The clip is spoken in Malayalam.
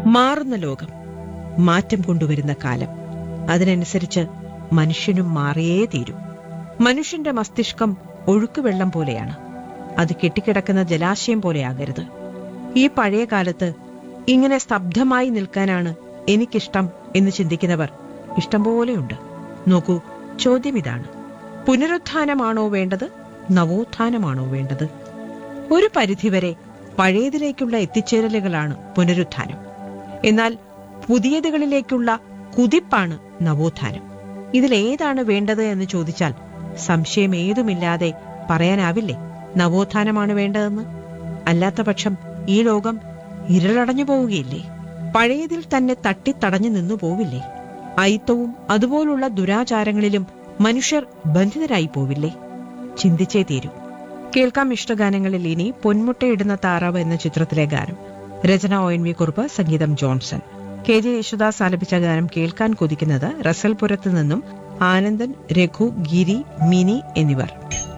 മാറുന്ന ലോകം മാറ്റം കൊണ്ടുവരുന്ന കാലം അതിനനുസരിച്ച് മനുഷ്യനും മാറിയേ തീരൂ മനുഷ്യന്റെ മസ്തിഷ്കം ഒഴുക്കുവെള്ളം പോലെയാണ് അത് കെട്ടിക്കിടക്കുന്ന ജലാശയം പോലെയാകരുത് ഈ പഴയ കാലത്ത് ഇങ്ങനെ സ്തബ്ധമായി നിൽക്കാനാണ് എനിക്കിഷ്ടം എന്ന് ചിന്തിക്കുന്നവർ ഇഷ്ടംപോലെയുണ്ട് നോക്കൂ ചോദ്യം ഇതാണ് പുനരുത്ഥാനമാണോ വേണ്ടത് നവോത്ഥാനമാണോ വേണ്ടത് ഒരു പരിധിവരെ പഴയതിലേക്കുള്ള എത്തിച്ചേരലുകളാണ് പുനരുത്ഥാനം എന്നാൽ പുതിയതുകളിലേക്കുള്ള കുതിപ്പാണ് നവോത്ഥാനം ഇതിലേതാണ് വേണ്ടത് എന്ന് ചോദിച്ചാൽ സംശയം ഏതുമില്ലാതെ പറയാനാവില്ലേ നവോത്ഥാനമാണ് വേണ്ടതെന്ന് അല്ലാത്ത പക്ഷം ഈ ലോകം ഇരുളടഞ്ഞു പോവുകയില്ലേ പഴയതിൽ തന്നെ തട്ടിത്തടഞ്ഞു നിന്നു പോവില്ലേ അയിത്തവും അതുപോലുള്ള ദുരാചാരങ്ങളിലും മനുഷ്യർ ബന്ധിതരായി പോവില്ലേ ചിന്തിച്ചേ തീരൂ കേൾക്കാം ഇഷ്ടഗാനങ്ങളിൽ ഇനി പൊന്മുട്ടയിടുന്ന താറാവ് എന്ന ചിത്രത്തിലെ ഗാനം രചന ഒ എൻ വി കുറുപ്പ് സംഗീതം ജോൺസൺ കെ ജെ യേശുദാസ് ആലപിച്ച ഗാനം കേൾക്കാൻ കൊതിക്കുന്നത് റസൽപുരത്ത് നിന്നും ആനന്ദൻ രഘു ഗിരി മിനി എന്നിവർ